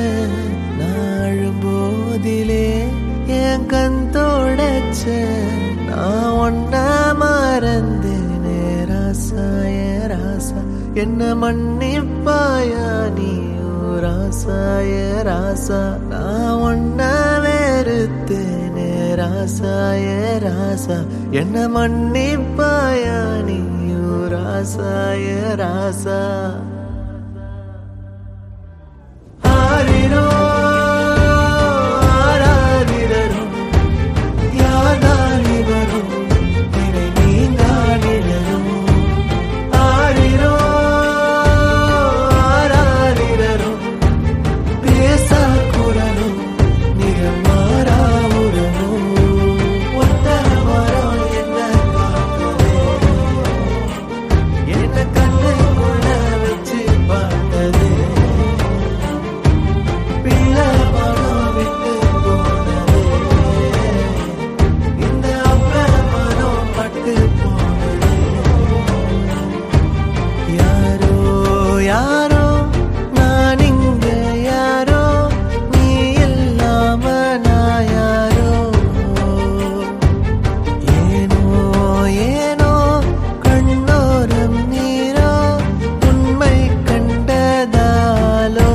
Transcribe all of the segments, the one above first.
நாழும் போதிலே என் கண் தொடச்ச நான் ஒன்ன மறந்தேனே ராசா ஏ ராசா என்ன மன்னிப்பாயா நீ ஓ ராசா ஏ ராசா நான் ஒன்ன வெறுத்தேனே ராசா ஏ ராசா என்ன மன்னிப்பாயா நீ ஓ ராசா ஏ ராசா ஆரிரோ ஆராரிரரோ யாதானி வரும் இணை நீங்கானிரரோ ஆரிரோ ஆராரிரரோ பேசா குரலோ நிறம் மாறா உறவோ ஒத்த மரம் என்ன பார்த்ததே என்ன கண்ணுக்குள்ள வச்சு பார்த்ததே பிள்ளை மனம் விட்டு போனதே இந்த அப்ப மனம் பட்டு போனதே யாரோ யாரோ நான் இங்க யாரோ நீ இல்லாம நான் யாரோ ஏனோ ஏனோ கண்ணோரம் நீரோ உண்மை கண்டதாலோ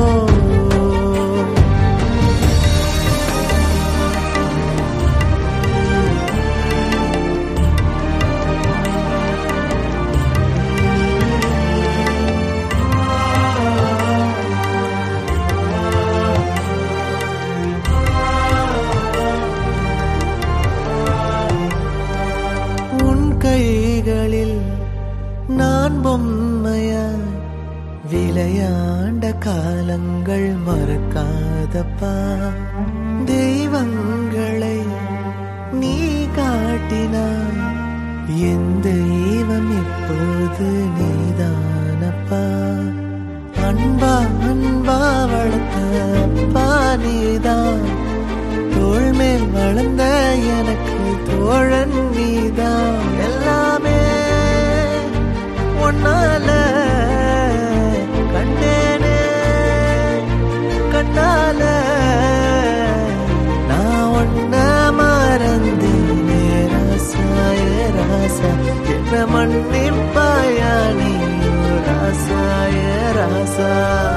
உன் கைகளில் நான் பொம்மையா விளையாண்ட காலங்கள் மறக்காதப்பா தெய்வங்களை நீ காட்டினாய் என் தெய்வம் இப்போது நீதானப்பா அன்பா அன்பா வளர்த்த அப்பா நீதான் தோள் மேல் வளர்ந்த எனக்கு தோழன் நீதான் எல்லாமே ஒன்னால கண்டேனே கண்ணால நான் ஒன்ன மறந்தேனே ராசாய ராசா என்ன மன்னிப்பாயா நீ ராசாய ராசா